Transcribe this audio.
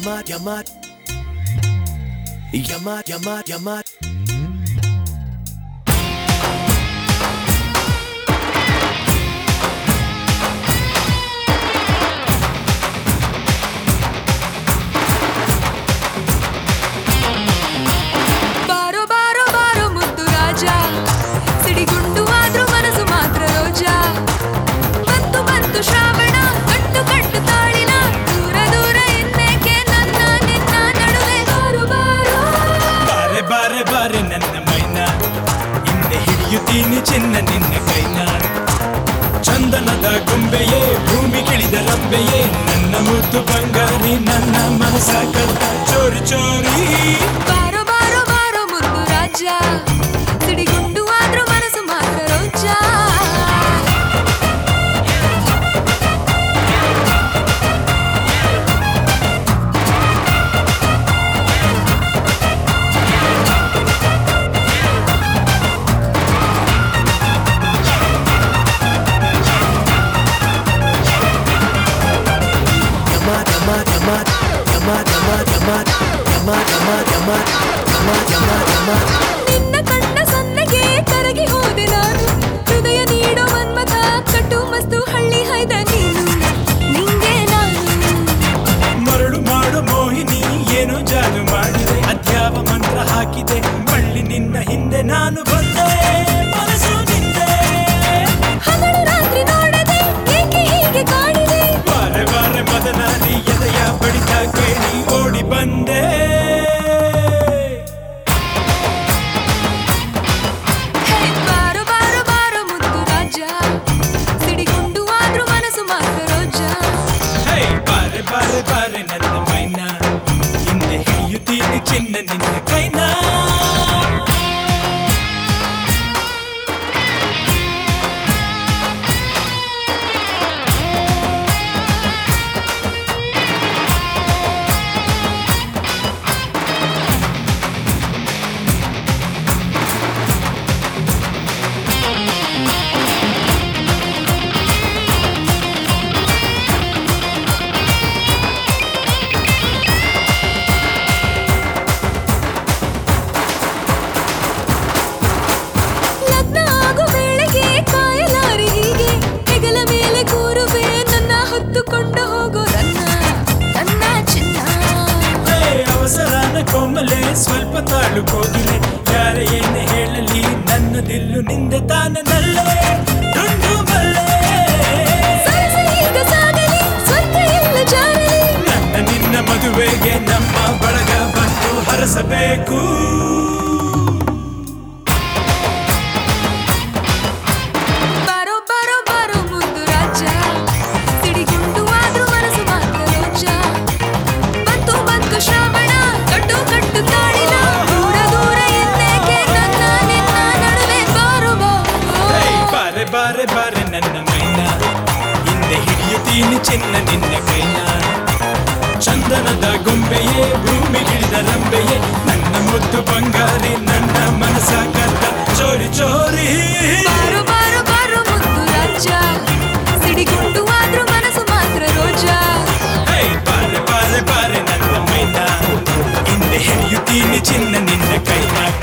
Yamat, Yamat. Yamat, Yamat, Yamat. ಬಾರೋ ಬಾರೋ ಬಾರೋ ಮುದ್ದು ರಾಜ ಸಿಡಿಗುಂಡು ಆದ್ರೂ ಮನಸ್ಸು ಮಾತ್ರ ರೋಜ ಬಂತು ಬಂತು ಶ್ರಾವಣ ಕಟ್ಟು ಕಟ್ಟು ತಾಳಿನ ದೂರ ದೂರ ಇನ್ನೇಕೆ ನನ್ನ ನಿನ್ನ ನಡುವೆ ಬಾರು ಬಾರೋ ಬಾರೆ ಬಾರೆ ಬಾರೆ ನನ್ನ ಮೈನ ಹಿಂದೆ ಹಿಡಿಯುತ್ತೀನಿ ಚಿನ್ನ ನಿನ್ನ ಕೈನ ಚಂದನದ ಗೊಂಬೆಯೇ ಭೂಮಿಗಿಳಿದ ರಂಬೆಯೇ ನನ್ನ ಮುದ್ದು ಬಂಗಾರಿ ನನ್ನ ಮನಸ ಕಳ್ತ ಚೋರಿ ಚೋರಿ ಬಾರೋ ಬಾರೋ ಬಾರೋ ಮುದ್ದು ರಾಜ ಸಿಡಿಗುಂಡು ಆದ್ರೂ ಮನಸ್ಸು ಮಾತ್ರ ರೋಜ Yamat, Yamat, Yamat. Yamat, Yamat, Yamat. Yamat, Yamat, Yamat. Yamat, Yamat, Yamat. ನಿನ್ನ ಕಣ್ಣ ಸನ್ನೆಗೆ ಕರಗಿ ಹೋದೆ ನಾನು ಹೃದಯ ನೀಡೋ ಮನ್ಮಥ ಕಟ್ಟು ಮಸ್ತು ಹಳ್ಳಿ ಹೈದ ನೀನು ನಿಂಗೆ ನಾನು ಮರಳು ಮಾಡು ಮೋಹಿನಿ ಏನೋ ಜಾದು ಮಾಡಿದೆ ಅದ್ಯಾವ ಮಂತ್ರ ಹಾಕಿದೆ ಬಳ್ಳಿ ನಿನ್ನ ಹಿಂದೆ ನಾನು ಬಂದೆ ಮನಸ್ಸು ನಿಂದೆ ಹಗಲು ರಾತ್ರಿ ನೋಡದೆ ಏಕೆ ಹೀಗೆ ಕಾಡಿದೆ ಬಾರೆ ಬಾರೆ ಮದನಾದಿ ಎದೆಯ ಬಡಿತ ಕೇಳಿ ಓಡಿ ಬಂದೆ ಹೇ ಬಾರೋ ಬಾರೋ ಬಾರೋ ಮುದ್ದು ರಾಜ ಸಿಡಿಗುಂಡು ಆದ್ರೂ ಮನಸ್ಸು ಮಾತ್ರ ರೋಜ ಹೇ ಬಾರೆ ಬಾರೆ ಬಾರೆ ನನ್ನ ಮೈನ ಹಿಂದೆ ಹಿಡಿಯುತ್ತೀನಿ ಚಿನ್ನ ನಿನ್ನ ಕೈನ ಲಗ್ನ ಆಗೋ ವೇಳೆಗೆ ಕಾಯಲಾರಿ ಹೀಗೆ ಹೆಗಲ ಮೇಲೆ ಕೂರುವೆ ನನ್ನ ಹೊತ್ತುಕೊಂಡು ಹೋಗೋ ನನ್ನ ನನ್ನ ಚಿನ್ನ ಹೇ ಅವಸರನ ಕೋಮಲೆ ಸ್ವಲ್ಪ ತಾಳು ಕೋಗಿಲೆ ಯಾರ ಏನೇ ಹೇಳಲಿ ನನ್ನ ದಿಲ್ಲು ನಿಂದೆ ತಾನೆ ನಲ್ಲೆ ದುಂಡು ಮಲ್ಲೆ ಸರಸ ಈಗ ಸಾಗಲಿ ಸ್ವರ್ಗ ಎಲ್ಲ ಜಾರಲಿ ನನ್ನ ನಿನ್ನ ಮದುವೆಗೆ ನಮ್ಮ ಬಳಗ ಬಂದು ಹರಸಬೇಕು ಬಾರೋ ಬಾರೋ ಬಾರೋ ಮುದ್ದು ರಾಜ ಸಿಡಿಗುಂಡು ಆದ್ರೂ ಮನಸ್ಸು ಮಾತ್ರ ರೋಜ ಬಂತು ಬಂತು ಶ್ರಾವಣ ಕಟ್ಟು ಕಟ್ಟು ತಾಳಿನ ದೂರ ದೂರ ಇನ್ನೇಕೆ ನನ್ನ ನಿನ್ನ ನಡುವೆ ಬಾರೋ ಹೇ, ಬಾರೋ ಬಾರೆ ಬಾರೆ ಬಾರೆ ನನ್ನ ಮೈನ ಹಿಂದೆ ಹಿಡಿಯುತ್ತೀನಿ ಚಿನ್ನ ನಿನ್ನ ಕೈನ ಚಂದನದ ಗೊಂಬೆಯೇ ಭೂಮಿಗಿಳಿದ ರಂಬೆಯೇ ನನ್ನ ಮುದ್ದು ಬಂಗಾರಿ ನನ್ನ ಮನಸ ಕದ್ದ ಚೋರಿ ಚೋರಿ ಬಾರೋ ಬಾರೋ ಬಾರೋ ಮುದ್ದು ರಾಜ ಸಿಡಿಗುಂಡು ಆದ್ರೂ ಮನಸ್ಸು ಮಾತ್ರ ರೋಜ ಹೇ, ಬಾರೆ ಬಾರೆ ಬಾರೆ ನನ್ನ ಮೈನ ಹಿಂದೆ ಹಿಡಿಯುತ್ತೀನಿ ಚಿನ್ನ ನಿನ್ನ ಕೈನ